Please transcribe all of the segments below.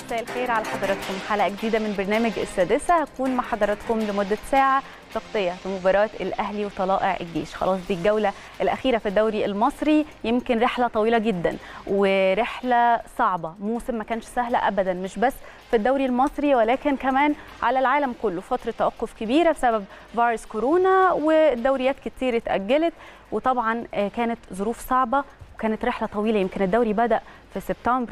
مساء الخير على حضراتكم حلقه جديده من برنامج السادسه هكون مع حضراتكم لمده ساعه تغطيه لمباراه الاهلي وطلائع الجيش خلاص دي الجوله الاخيره في الدوري المصري يمكن رحله طويله جدا ورحله صعبه موسم ما كانش سهل ابدا مش بس في الدوري المصري ولكن كمان على العالم كله فتره توقف كبيره بسبب فيروس كورونا والدوريات كتير اتاجلت وطبعا كانت ظروف صعبه وكانت رحله طويله يمكن الدوري بدا في سبتمبر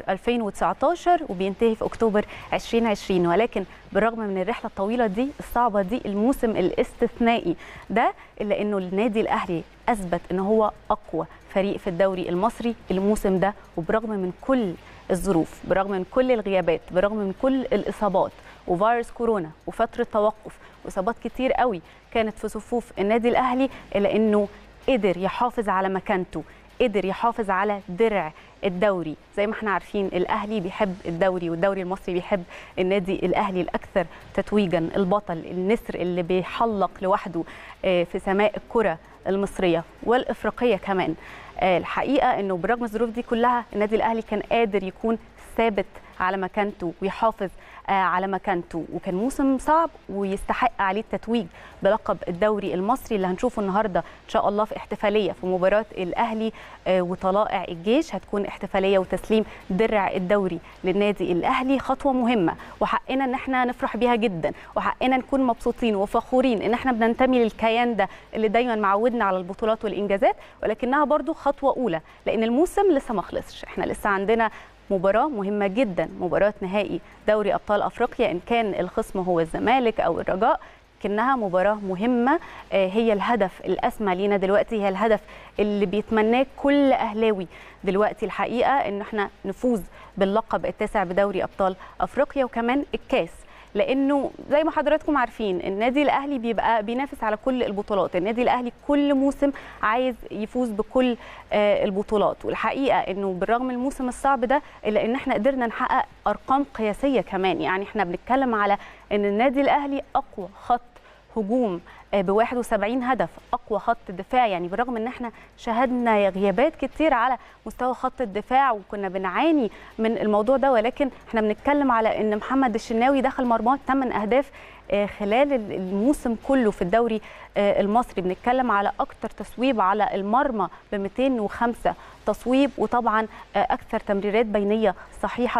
2019 وبينتهي في اكتوبر 2020 ولكن بالرغم من الرحله الطويله دي الصعبه دي الموسم الاستثنائي ده الا انه النادي الاهلي اثبت ان هو اقوى فريق في الدوري المصري الموسم ده وبرغم من كل الظروف برغم من كل الغيابات برغم من كل الاصابات وفيروس كورونا وفتره توقف واصابات كتير قوي كانت في صفوف النادي الاهلي الا انه قدر يحافظ على مكانته قدر يحافظ على درع الدوري زي ما احنا عارفين الاهلي بيحب الدوري والدوري المصري بيحب النادي الاهلي الاكثر تتويجا البطل النسر اللي بيحلق لوحده في سماء الكره المصريه والافريقيه كمان الحقيقه انه برغم الظروف دي كلها النادي الاهلي كان قادر يكون ثابت على مكانته ويحافظ على مكانته وكان موسم صعب ويستحق عليه التتويج بلقب الدوري المصري اللي هنشوفه النهارده ان شاء الله في احتفاليه في مباراه الاهلي وطلائع الجيش هتكون احتفاليه وتسليم درع الدوري للنادي الاهلي خطوه مهمه وحقنا ان احنا نفرح بيها جدا وحقنا نكون مبسوطين وفخورين ان احنا بننتمي للكيان ده اللي دايما معودنا على البطولات والانجازات ولكنها برضو خطوه اولى لان الموسم لسه ما خلصش احنا لسه عندنا مباراة مهمة جدا مباراة نهائي دوري أبطال أفريقيا إن كان الخصم هو الزمالك أو الرجاء لكنها مباراة مهمة هي الهدف الأسمى لينا دلوقتي هي الهدف اللي بيتمناه كل أهلاوي دلوقتي الحقيقة إن احنا نفوز باللقب التاسع بدوري أبطال أفريقيا وكمان الكاس لانه زي ما حضراتكم عارفين النادي الاهلي بيبقى بينافس على كل البطولات النادي الاهلي كل موسم عايز يفوز بكل البطولات والحقيقه انه بالرغم من الموسم الصعب ده الا ان احنا قدرنا نحقق ارقام قياسيه كمان يعني احنا بنتكلم على ان النادي الاهلي اقوى خط هجوم ب 71 هدف اقوى خط دفاع يعني بالرغم ان احنا شهدنا غيابات كتير على مستوى خط الدفاع وكنا بنعاني من الموضوع ده ولكن احنا بنتكلم على ان محمد الشناوي دخل مرماه 8 اهداف خلال الموسم كله في الدوري المصري بنتكلم على اكتر تصويب على المرمى ب 205 تصويب وطبعا اكثر تمريرات بينيه صحيحه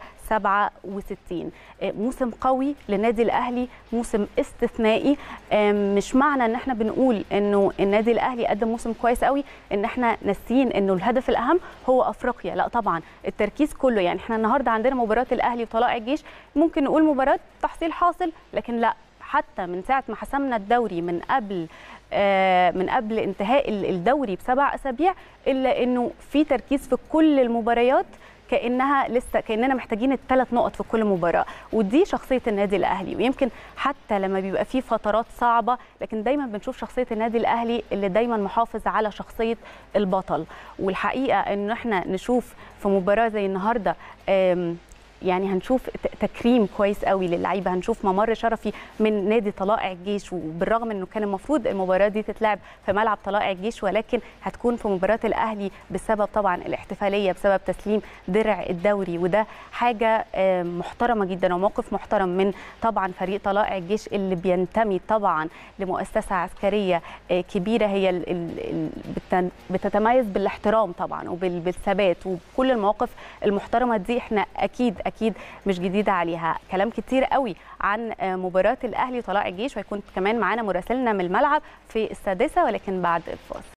167 موسم قوي للنادي الاهلي موسم استثنائي مش معنى ان احنا بنقول انه النادي الاهلي قدم موسم كويس قوي ان احنا ناسيين انه الهدف الاهم هو افريقيا لا طبعا التركيز كله يعني احنا النهارده عندنا مباراه الاهلي وطلائع الجيش ممكن نقول مباراه تحصيل حاصل لكن لا حتى من ساعه ما حسمنا الدوري من قبل آه من قبل انتهاء الدوري بسبع اسابيع الا انه في تركيز في كل المباريات كانها لسه كاننا محتاجين الثلاث نقط في كل مباراه ودي شخصيه النادي الاهلي ويمكن حتى لما بيبقى في فترات صعبه لكن دايما بنشوف شخصيه النادي الاهلي اللي دايما محافظ على شخصيه البطل والحقيقه ان احنا نشوف في مباراه زي النهارده يعني هنشوف تكريم كويس قوي للعيبه هنشوف ممر شرفي من نادي طلائع الجيش وبالرغم انه كان المفروض المباراه دي تتلعب في ملعب طلائع الجيش ولكن هتكون في مباراه الاهلي بسبب طبعا الاحتفاليه بسبب تسليم درع الدوري وده حاجه محترمه جدا وموقف محترم من طبعا فريق طلائع الجيش اللي بينتمي طبعا لمؤسسه عسكريه كبيره هي بتتميز بالاحترام طبعا وبالثبات وكل المواقف المحترمه دي احنا اكيد اكيد مش جديده عليها كلام كتير قوي عن مباراه الاهلي وطلائع الجيش وهيكون كمان معانا مراسلنا من الملعب في السادسه ولكن بعد الفاصل